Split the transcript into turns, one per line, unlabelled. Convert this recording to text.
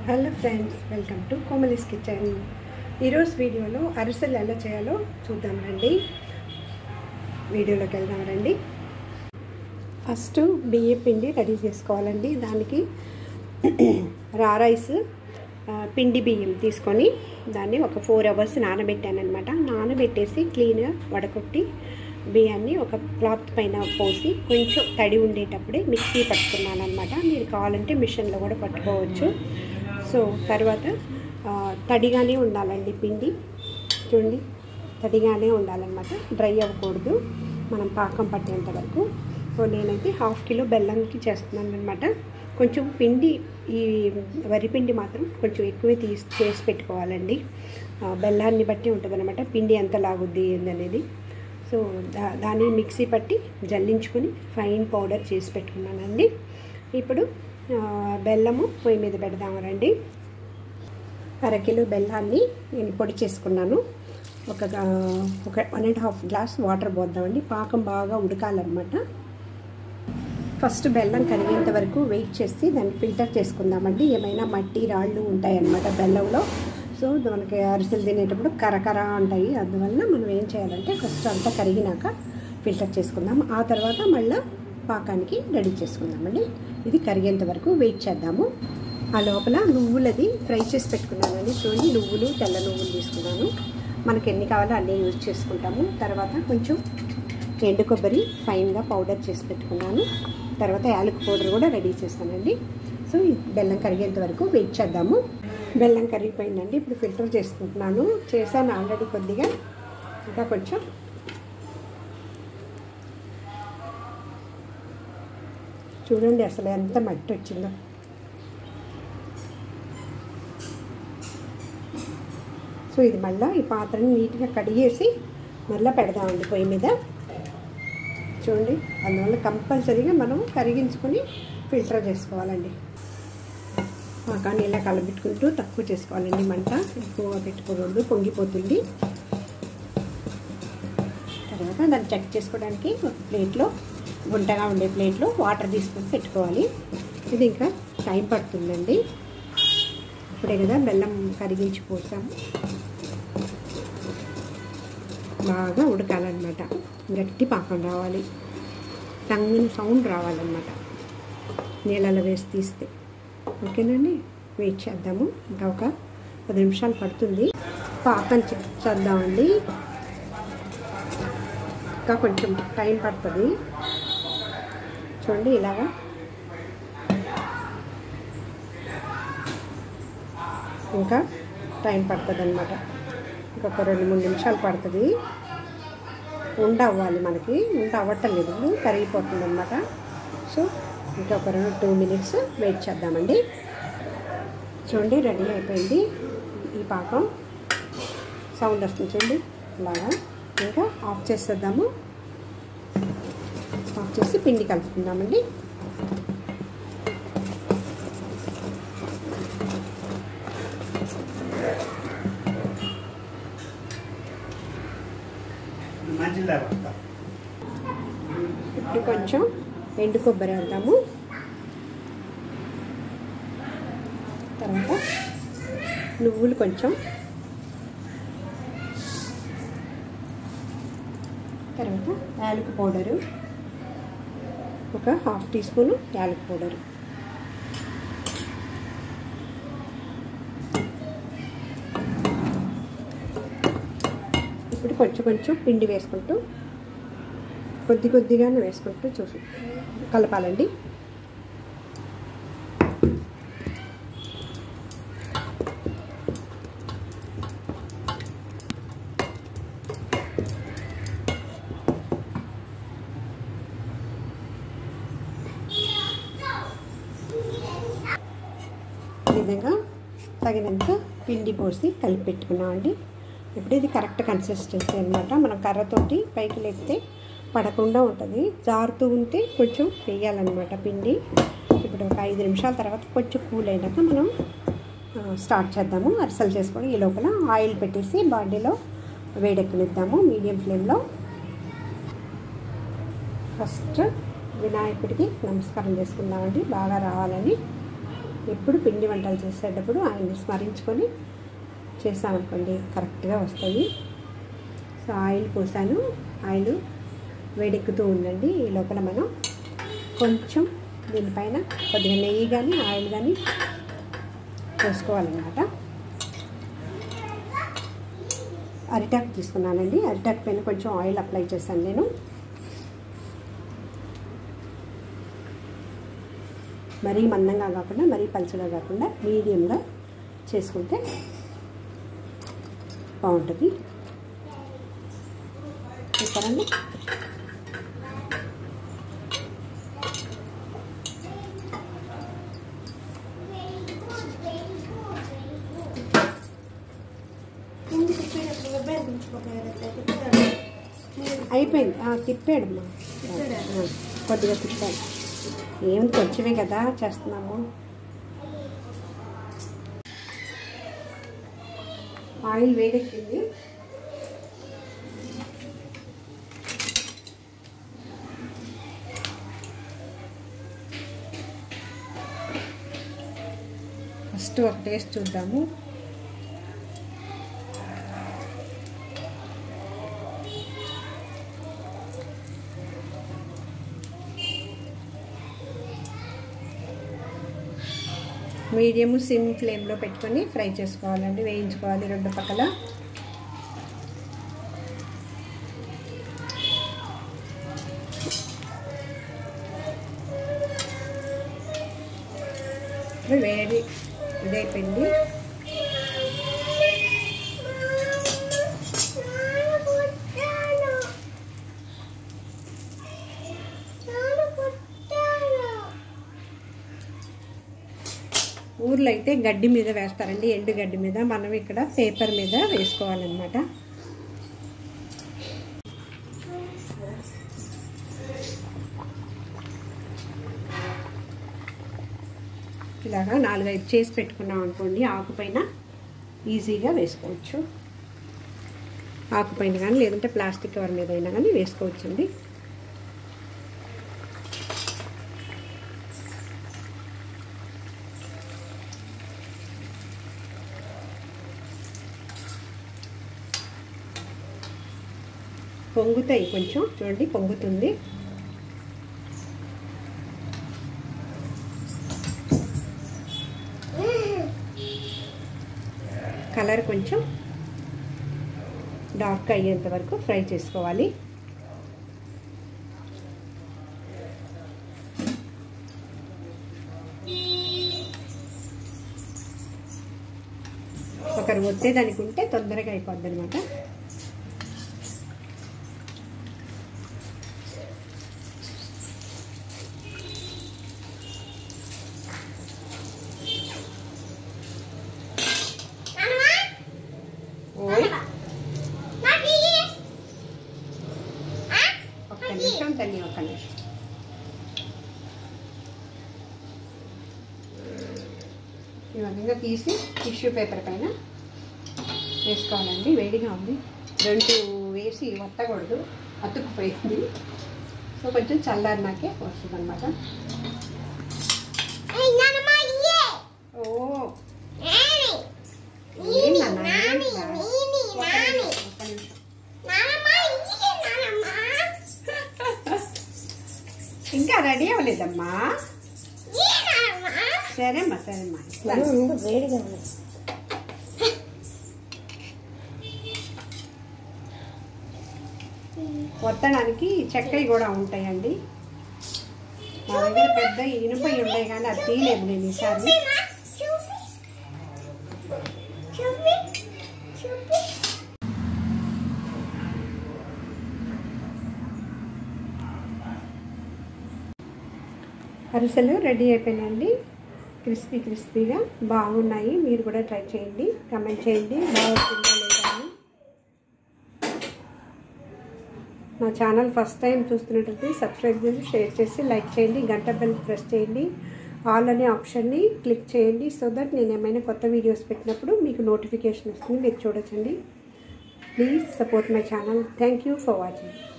Hello friends welcome to Komali's kitchen ఈరోజు వీడియోలో అరిసెలు ఎలా చేయాలో చూద్దాం రండి వీడియోలోకి వెళ్దాం రండి ఫస్ట్ బియ్య పిండి రెడీ చేసుకోవాలండి దానికి రా రైస్ ఆ, పిండి బియ్యం తీసుకొని దాన్ని ఒక ఫోర్ అవర్స్ నానబెట్టాను అనమాట నానబెట్టేసి క్లీన్గా వడకొట్టి బియ్యాన్ని ఒక క్లాత్ పైన పోసి కొంచెం తడి ఉండేటప్పుడే మిక్సీ పట్టుకున్నాను అనమాట మీరు కావాలంటే మిషన్లో కూడా పట్టుకోవచ్చు సో తర్వాత ఆ, తడిగానే ఉండాలండి పిండి చూడండి తడిగానే ఉండాలన్నమాట డ్రై అవ్వకూడదు మనం పాకం పట్టేంత వరకు సో నేనైతే హాఫ్ కిలో బెల్లంకి చేస్తున్నాను అనమాట కొంచెం పిండి ఈ వరిపిండి మాత్రం కొంచెం ఎక్కువే తీసి చేసి పెట్టుకోవాలండి ఆ, బెల్లాన్ని బట్టి ఉంటుంది అనమాట పిండి ఎంత లాగుద్ది ఏందనేది సో దా దాన్ని మిక్సీ పట్టి జల్లించుకొని ఫైన్ పౌడర్ చేసి పెట్టుకున్నానండి ఇప్పుడు ఆ, బెల్లము పొయ్యి మీద పెడదాము రండి అరకిలో బెల్లాన్ని నేను పొడి చేసుకున్నాను ఒక గా- ఒక one and half glass water పోద్దామండి పాకం బాగా ఉడకాలన్నమాట ఫస్ట్ బెల్లం కరిగేంత వరకు వెయిట్ చేసి దాన్ని ఫిల్టర్ చేసుకుందామండి ఏమైనా మట్టి రాళ్ళు ఉంటాయన్నమాట బెల్లంలో సో మనకి అరిసెలు తినేటప్పుడు కరకర ఉంటాయి అందువల్ల మనం ఏం చేయాలంటే ఫస్ట్ అంతా కరిగినాక ఫిల్టర్ చేసుకుందాం ఆ తర్వాత మళ్ళీ పాకానికి రెడీ చేసుకుందామండి ఇది కరిగేంత వరకు వెయిట్ చేద్దాము ఆ లోపల నువ్వులది ఫ్రై చేసి పెట్టుకున్నానండి చూడండి నువ్వులు తెల్ల నువ్వులు తీసుకున్నాను మనకి ఎన్ని కావాలో అన్నీ యూజ్ చేసుకుంటాము తర్వాత కొంచెం ఎండు కొబ్బరి ఫైన్గా పౌడర్ చేసి పెట్టుకున్నాను తర్వాత యాలక్ పౌడర్ కూడా రెడీ చేస్తానండి సో ఈ బెల్లం కరిగేంత వరకు వెయిట్ చేద్దాము బెల్లం కరిగిపోయిందండి ఇప్పుడు ఫిల్టర్ చేసుకుంటున్నాను చేశాను ఆల్రెడీ కొద్దిగా ఇంకా కొంచెం చూడండి అసలు ఎంత మట్టి వచ్చిందో సో ఇది మళ్ళీ ఈ పాత్రని నీట్గా కడిగేసి మళ్ళీ పెడదామండి పొయ్యి మీద చూడండి అందువల్ల కంపల్సరీగా మనం కరిగించుకొని ఫిల్టర్ చేసుకోవాలండి పాకాన్ని ఇలా కలబెట్టుకుంటూ తక్కువ చేసుకోవాలండి మంట ఎక్కువ పెట్టుకోకూడదు పొంగిపోతుంది తర్వాత దాన్ని చెక్ చేసుకోవడానికి ఒక ప్లేట్లో గుంటగా ఉండే ప్లేట్లో వాటర్ తీసుకొని పెట్టుకోవాలి ఇది ఇంకా టైం పడుతుందండి ఇప్పుడే కదా బెల్లం కరిగించి పోసాము బాగా ఉడకాలన్నమాట గట్టి పాకం రావాలి టంగుని సౌండ్ రావాలన్నమాట నీళ్ళలో వేసి తీస్తే ఓకేనండి వెయిట్ చేద్దాము ఇంకా ఒక పది నిమిషాలు పడుతుంది పాకం చెక్ చేద్దామండి ఇంకా కొంచెం టైం పడుతుంది చూడండి ఇలాగా ఇంకా టైం పడుతుంది అనమాట ఇంకొక రెండు మూడు నిమిషాలు పడుతుంది ఉండ అవ్వాలి మనకి ఉండ అవ్వట్లేదు కరిగిపోతుంది అనమాట సో ఇంకొక రెండు టూ మినిట్స్ వెయిట్ చేద్దామండి చూడండి రెడీ అయిపోయింది ఈ పాకం సౌండ్ వస్తుంది చూడండి ఇలాగా ఇంకా ఆఫ్ చేసేద్దాము ఆఫ్ చేసి పిండి కలుపుకుందామండి ఇప్పుడు కొంచెం ఎండు కొబ్బరి వేద్దాము తర్వాత నువ్వులు కొంచెం తర్వాత యాలక పౌడరు ఒక హాఫ్ టీ స్పూను యాలక పౌడరు ఇప్పుడు కొంచెం కొంచెం పిండి వేసుకుంటూ కొద్ది కొద్దిగానే వేసుకుంటూ చూసి కలపాలండి ఈ విధంగా తగినంత పిండి పోసి కలిపి పెట్టుకున్నామండి ఇప్పుడు ఇది కరెక్ట్ కన్సిస్టెన్సీ అనమాట మనం కర్రతోటి పైకి లేపితే పడకుండా ఉంటుంది జారుతూ ఉంటే కొంచెం వేయాలన్నమాట పిండి ఇప్పుడు ఒక ఐదు నిమిషాల తర్వాత కొంచెం కూల్ అయినాక మనం ఆ, స్టార్ట్ చేద్దాము అరిసెలు చేసుకోవడం ఈ లోపల ఆయిల్ పెట్టేసి బాండీలో వేడెక్కనిద్దాము మీడియం ఫ్లేమ్లో ఫస్ట్ వినాయకుడికి నమస్కారం చేసుకుందామండి బాగా రావాలని ఎప్పుడు పిండి వంటలు చేసేటప్పుడు ఆయన్ని స్మరించుకొని చేసామనుకోండి కరెక్ట్గా వస్తాయి సో ఆయిల్ పోసాను ఆయిల్ వేడెక్కుతూ ఉందండి ఈ లోపల మనం కొంచెం దీనిపైన కొద్దిగా నెయ్యి కానీ ఆయిల్ కానీ పోసుకోవాలన్నమాట అరిటాకు తీసుకున్నానండి అరిటాకు పైన కొంచెం ఆయిల్ అప్లై చేశాను నేను మరీ మందంగా కాకుండా మరీ పలుచగా కాకుండా మీడియంగా చేసుకుంటే బాగుంటుంది చూస్తారండి అయిపోయింది తిప్పాడు మా కొద్దిగా తిప్పాడు ఏం కొంచెమే కదా చేస్తున్నాము ఆయిల్ వేడెక్కింది ఫస్ట్ ఒక టేస్ట్ చూద్దాము మీడియం సిమ్ ఫ్లేమ్లో పెట్టుకొని ఫ్రై చేసుకోవాలండి వేయించుకోవాలి రెండు పక్కల వేడి ఇదైపోయింది ఊర్లో అయితే గడ్డి మీద వేస్తారండి ఎండు గడ్డి మీద మనం ఇక్కడ పేపర్ మీద వేసుకోవాలన్నమాట ఇలాగా నాలుగైదు చేసి పెట్టుకున్నాం అనుకోండి ఆకుపైన ఈజీగా వేసుకోవచ్చు ఆకుపైన కానీ లేదంటే ప్లాస్టిక్ కవర్ మీద అయినా కానీ వేసుకోవచ్చండి పొంగుతాయి కొంచెం చూడండి పొంగుతుంది కలర్ కొంచెం డార్క్ అయ్యేంత వరకు ఫ్రై చేసుకోవాలి ఒకరు ఒత్తేదానికి ఉంటే తొందరగా అయిపోద్ది అనమాట ఓయ్ ఒక్క నిమిషం తల్లి ఒక్క నిమిషం ఈ విధంగా తీసి టిష్యూ పేపర్ పైన వేసుకోవాలండి వేడిగా ఉంది రెండు వేసి వత్తకూడదు అతుక్కుపోయింది సో కొంచెం చల్లారినాకే వస్తుంది అనమాట ఓ ఏం నాన్న, ఏంటిరా? ఒక్క నిమిషం, ఒక్క నిమిషం. ఇంకా రెడీ అవ్వలేదమ్మా సరేమ్మా సరేమ్మా ఇట్లా
వేడిగా ఉంది
వత్తడానికి చెక్కవి కూడా ఉంటాయండి మా దగ్గర పెద్ద ఇనుపై ఉంటాయి కానీ అది తీయలేదు నేను ఈసారి అరిసెలు రెడీ అయిపోయినాయండి క్రిస్పీ క్రిస్పీగా బాగున్నాయి మీరు కూడా ట్రై చేయండి కమెంట్ చేయండి బాగుంటుందా లేదా అని నా ఛానల్ ఫస్ట్ టైం చూస్తున్నట్లయితే సబ్స్క్రైబ్ చేసి షేర్ చేసి లైక్ చేయండి గంట బెల్ ప్రెస్ చేయండి ఆల్ అనే ఆప్షన్ని క్లిక్ చేయండి సో దట్ నేను ఏమైనా కొత్త వీడియోస్ పెట్టినప్పుడు మీకు నోటిఫికేషన్ వస్తుంది మీరు చూడొచ్చండి please support my channel thank you for watching